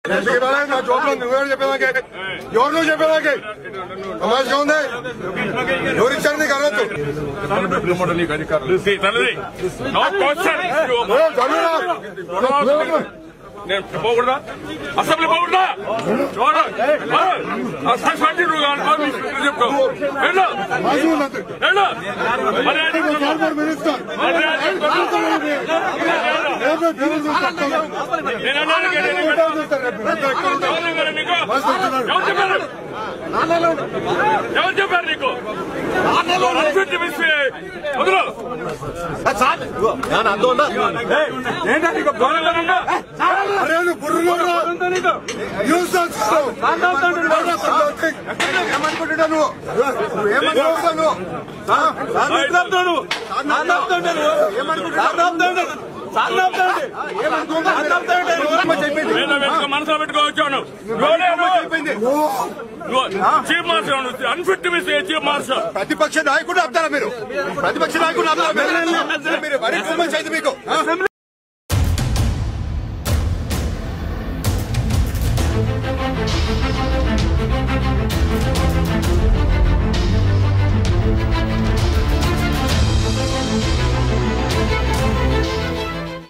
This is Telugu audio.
ఎందుకు రాలేదు నా జోబులో నువ్వెవరు చెప్పేదాకే ఎవరు నువ్వు చెప్పేదాకే తమాషగా ఉంది ఎవరు ఇచ్చారు నీకు అనొద్దు నీకు అధికారులు తనది నో క్వశ్చన్ ఏ, జరుగురా. నేను పోకూడదా అసెంబ్లీ పోకూడదా చూడు. ఆ, ఆ సస్పెండ్ నువ్వు కావాలి. ఆ, నువ్వు చెప్పుకో వెళ్ళు మాజీ ఉన్నది. వెళ్ళు మర్యాద ఒక కార్పొరేట్ మినిస్టర్ మర్యాద రేపే బిల్లు చూస్తాను. నేను అన్నాను కదా, నేను ఉంటాను చూస్తాను రేపు. రేపు ఎక్కడ ఉంటావు? ఎవరు చెప్పారు నీకు? ఎవరు చెప్పారు ఎవరు చెప్పారు నీకు అన్ఫిట్ మిస్సే. వదలు గౌరవంగా అరే నువ్వు బుర్రలోరా. యూజ్ చేస్తున్నావు. ఏమనుకుంటున్నావు నువ్వు? నువ్వేమనుకుంటున్నావు నువ్వు? ఆ? మీద వెనుక మనసులో పెట్టుకోవచ్చాను నువ్వు chief minister unfit miss chief minister ప్రతిపక్ష నాయకుడు ఆపుతారా మీరు ప్రతిపక్ష నాయకుడు ఆపుతారా మీరు? మీరు మరీ టూ మచ్ అయింది మీకు